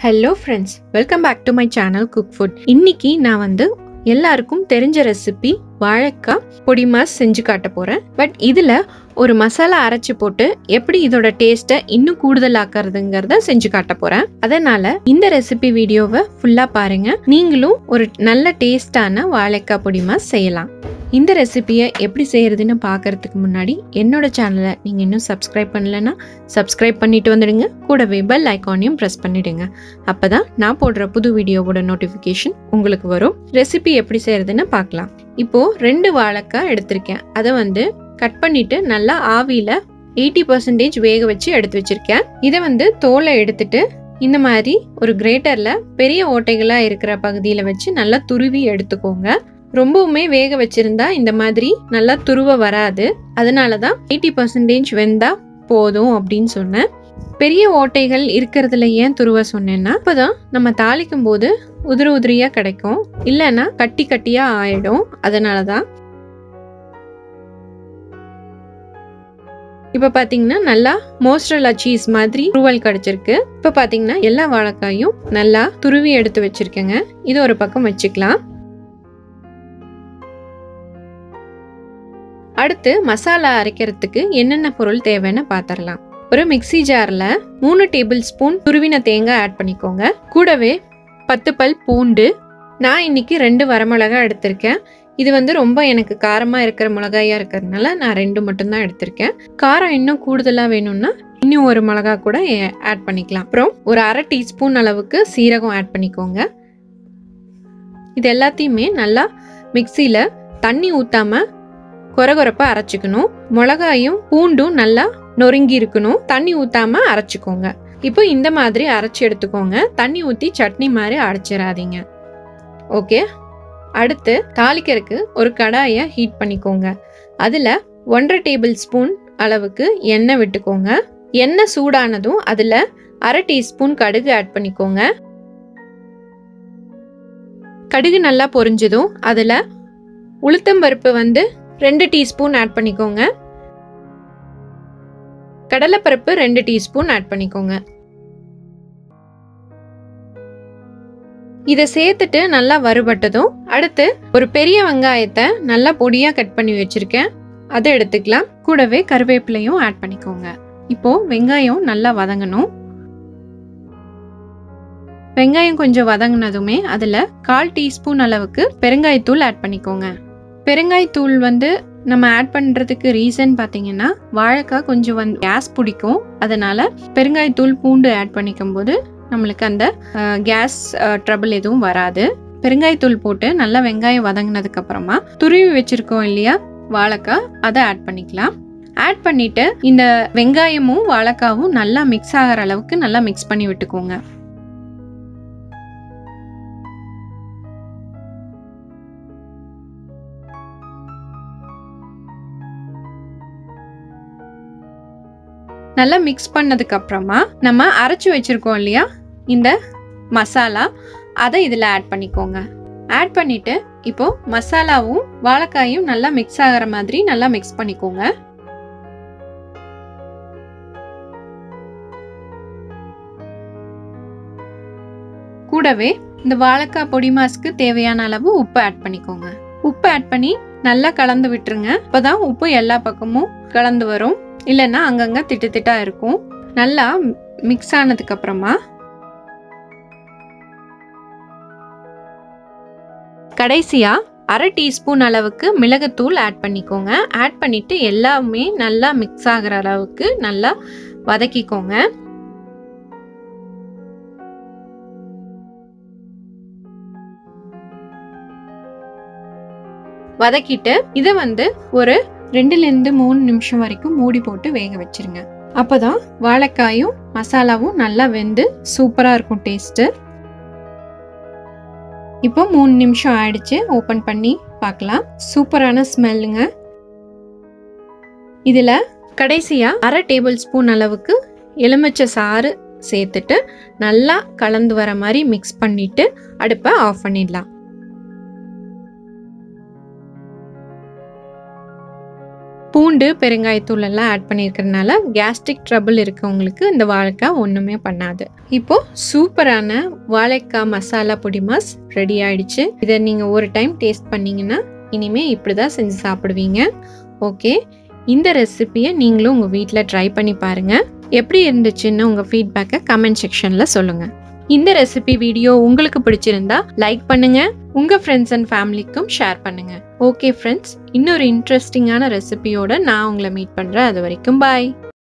hello friends welcome back to my channel cook food இன்னைக்கு நான் வந்து எல்லாருக்கும் தெரிஞ்ச ரெசிபி வாழைக்காய் பொடி மாஸ் செஞ்சு காட்ட போகிறேன் பட் இதில் ஒரு மசாலா அரைச்சி போட்டு எப்படி இதோட டேஸ்ட்டை இன்னும் கூடுதலாக்குறதுங்கிறத செஞ்சு காட்ட போகிறேன் அதனால இந்த ரெசிபி வீடியோவை ஃபுல்லாக பாருங்க நீங்களும் ஒரு நல்ல டேஸ்டான வாழைக்காய் பொடி மாஸ் செய்யலாம் இந்த ரெசிபியை எப்படி செய்யறதுன்னு பார்க்கறதுக்கு முன்னாடி என்னோட சேனலை நீங்கள் இன்னும் சப்ஸ்கிரைப் பண்ணலன்னா சப்ஸ்கிரைப் பண்ணிட்டு வந்துடுங்க கூடவே பெல் ஐக்கானையும் ப்ரெஸ் பண்ணிடுங்க அப்பதான் நான் போடுற புது வீடியோவோட நோட்டிஃபிகேஷன் உங்களுக்கு வரும் ரெசிபி எப்படி செய்யறதுன்னு பார்க்கலாம் இப்போ ரெண்டு வாழைக்காய் எடுத்திருக்கேன் அதை வந்து கட் பண்ணிட்டு நல்லா ஆவியில எயிட்டி பர்சன்டேஜ் வேக வச்சு எடுத்து வச்சிருக்கேன் இதை வந்து தோலை எடுத்துட்டு இந்த மாதிரி ஒரு கிரேட்டர்ல பெரிய ஓட்டைகளா இருக்கிற பகுதியில வச்சு நல்லா துருவி எடுத்துக்கோங்க ரொம்பவுமே வேக வச்சிருந்தா இந்த மாதிரி நல்லா துருவ வராது அதனால தான் எயிட்டி பர்சன்டேஜ் வெந்தா போதும் அப்படின்னு சொன்னேன் பெரிய ஓட்டைகள் இருக்கிறதுல ஏன் துருவ சொன்னேன்னா அப்பதான் நம்ம தாளிக்கும் போது உதிரி உதிரியா கிடைக்கும் இல்லைன்னா கட்டி கட்டியா ஆயிடும் அதனால தான் இப்போ பார்த்தீங்கன்னா நல்லா மோஸ்ட்ரலா சீஸ் மாதிரி துருவல் கிடைச்சிருக்கு இப்போ பார்த்தீங்கன்னா எல்லா வாழைக்காயும் நல்லா துருவி எடுத்து வச்சிருக்கேங்க இது ஒரு பக்கம் வச்சுக்கலாம் அடுத்து மசாலா அரைக்கிறதுக்கு என்னென்ன பொருள் தேவைன்னு பார்த்துடலாம் ஒரு மிக்சி ஜாரில் மூணு டேபிள் ஸ்பூன் துருவின தேங்காய் ஆட் பண்ணிக்கோங்க கூடவே பத்து பல் பூண்டு நான் இன்னைக்கு ரெண்டு வரமிளகா எடுத்திருக்கேன் இது வந்து ரொம்ப எனக்கு காரமாக இருக்கிற மிளகாயா இருக்கிறதுனால நான் ரெண்டு மட்டும்தான் எடுத்திருக்கேன் காரம் இன்னும் கூடுதலாக வேணும்னா இன்னும் ஒரு மிளகா கூட ஆட் பண்ணிக்கலாம் அப்புறம் ஒரு அரை டீஸ்பூன் அளவுக்கு சீரகம் ஆட் பண்ணிக்கோங்க இது எல்லாத்தையுமே நல்லா மிக்சியில் தண்ணி ஊற்றாமல் கொரகொரப்பா அரைச்சிக்கணும் மிளகாயும் பூண்டும் நல்லா நொறுங்கி இருக்கணும் தண்ணி ஊத்தாம அரைச்சிக்கோங்க இப்போ இந்த மாதிரி அரைச்சி எடுத்துக்கோங்க தண்ணி ஊற்றி சட்னி மாதிரி அரைச்சிடாதீங்க ஓகே அடுத்து தாளிக்கிறதுக்கு ஒரு கடாயை ஹீட் பண்ணிக்கோங்க அதில் ஒன்றரை டேபிள் ஸ்பூன் அளவுக்கு எண்ணெய் விட்டுக்கோங்க எண்ணெய் சூடானதும் அதில் அரை டீஸ்பூன் கடுகு ஆட் பண்ணிக்கோங்க கடுகு நல்லா பொரிஞ்சதும் அதில் உளுத்தம்பருப்பு வந்து ரெண்டு டீஸ்பூன் ஆட் பண்ணிக்கோங்க கடலைப்பருப்பு ரெண்டு டீஸ்பூன் ஆட் பண்ணிக்கோங்க இதை சேர்த்துட்டு நல்லா வறுபட்டதும் அடுத்து ஒரு பெரிய வெங்காயத்தை நல்லா பொடியா கட் பண்ணி வச்சிருக்கேன் அதை எடுத்துக்கலாம் கூடவே கருவேப்பிலையும் ஆட் பண்ணிக்கோங்க இப்போ வெங்காயம் நல்லா வதங்கணும் வெங்காயம் கொஞ்சம் வதங்கினதுமே அதுல கால் டீஸ்பூன் அளவுக்கு பெருங்காயத்தூள் ஆட் பண்ணிக்கோங்க பெருங்காயத்தூள் வந்து நம்ம ஆட் பண்ணுறதுக்கு ரீசன் பார்த்தீங்கன்னா வாழைக்காய் கொஞ்சம் வந்து கேஸ் பிடிக்கும் அதனால பெருங்காயத்தூள் பூண்டு ஆட் பண்ணிக்கும் போது நம்மளுக்கு அந்த கேஸ் ட்ரபிள் எதுவும் வராது பெருங்காயத்தூள் போட்டு நல்லா வெங்காயம் வதங்கினதுக்கு அப்புறமா துருவி வச்சிருக்கோம் இல்லையா வாழைக்காய் அதை ஆட் பண்ணிக்கலாம் ஆட் பண்ணிட்டு இந்த வெங்காயமும் வாழைக்காவும் நல்லா மிக்ஸ் ஆகிற அளவுக்கு நல்லா மிக்ஸ் பண்ணி விட்டுக்கோங்க நல்லா மிக்ஸ் பண்ணதுக்கு அப்புறமா நம்ம அரைச்சி வச்சிருக்கோம் இல்லையா இந்த மசாலா அதை இதில் ஆட் பண்ணிக்கோங்க ஆட் பண்ணிட்டு இப்போ மசாலாவும் வாழைக்காயும் நல்லா மிக்ஸ் ஆகிற மாதிரி நல்லா மிக்ஸ் பண்ணிக்கோங்க கூடவே இந்த வாழைக்காய் பொடி மாஸ்க்கு தேவையான அளவு உப்பு ஆட் பண்ணிக்கோங்க உப்பு ஆட் பண்ணி நல்லா கலந்து விட்டுருங்க அப்போதான் உப்பு எல்லா பக்கமும் கலந்து வரும் இல்லைன்னா அங்கங்க திட்டு திட்டா இருக்கும் நல்லா மிக்ஸ் ஆனதுக்கு அப்புறமா கடைசியா அரை டீஸ்பூன் அளவுக்கு மிளகுத்தூள் ஆட் பண்ணிக்கோங்க ஆட் பண்ணிட்டு எல்லாமே நல்லா மிக்ஸ் ஆகிற அளவுக்கு நல்லா வதக்கிக்கோங்க வதக்கிட்டு இதை வந்து ஒரு ரெண்டுலேருந்து மூணு நிமிஷம் வரைக்கும் மூடி போட்டு வேக வச்சிருங்க அப்போதான் வாழைக்காயும் மசாலாவும் நல்லா வெந்து சூப்பராக இருக்கும் டேஸ்ட்டு இப்போ மூணு நிமிஷம் ஆயிடுச்சு ஓப்பன் பண்ணி பார்க்கலாம் சூப்பரான ஸ்மெல்லுங்க இதில் கடைசியாக அரை டேபிள் ஸ்பூன் அளவுக்கு எலுமிச்சை சாறு சேர்த்துட்டு நல்லா கலந்து வர மாதிரி மிக்ஸ் பண்ணிட்டு அடுப்பை ஆஃப் பண்ணிடலாம் பூண்டு பூண்டு பெருங்காயத்தூள் எல்லாம் ஆட் பண்ணியிருக்கிறதுனால கேஸ்ட்ரிக் ட்ரபிள் இருக்கவங்களுக்கு இந்த வாழைக்காய் ஒன்றுமே பண்ணாது இப்போ சூப்பரான வாழைக்காய் மசாலா பொடி மாஸ் ரெடி ஆயிடுச்சு இதை நீங்கள் ஒரு டைம் டேஸ்ட் பண்ணீங்கன்னா இனிமே இப்படி தான் செஞ்சு சாப்பிடுவீங்க ஓகே இந்த ரெசிபியை நீங்களும் உங்கள் வீட்டில் ட்ரை பண்ணி பாருங்கள் எப்படி இருந்துச்சுன்னு உங்கள் ஃபீட்பேக்கை கமெண்ட் செக்ஷனில் சொல்லுங்கள் இந்த ரெசிபி வீடியோ உங்களுக்கு பிடிச்சிருந்தா லைக் பண்ணுங்க உங்க ஃப்ரெண்ட்ஸ் அண்ட் ஃபேமிலிக்கும் ஷேர் பண்ணுங்க ஓகே ஃப்ரெண்ட்ஸ் இன்னொரு இன்ட்ரெஸ்டிங்கான ரெசிபியோட நான் உங்களை மீட் பண்றேன் அது வரைக்கும் பாய்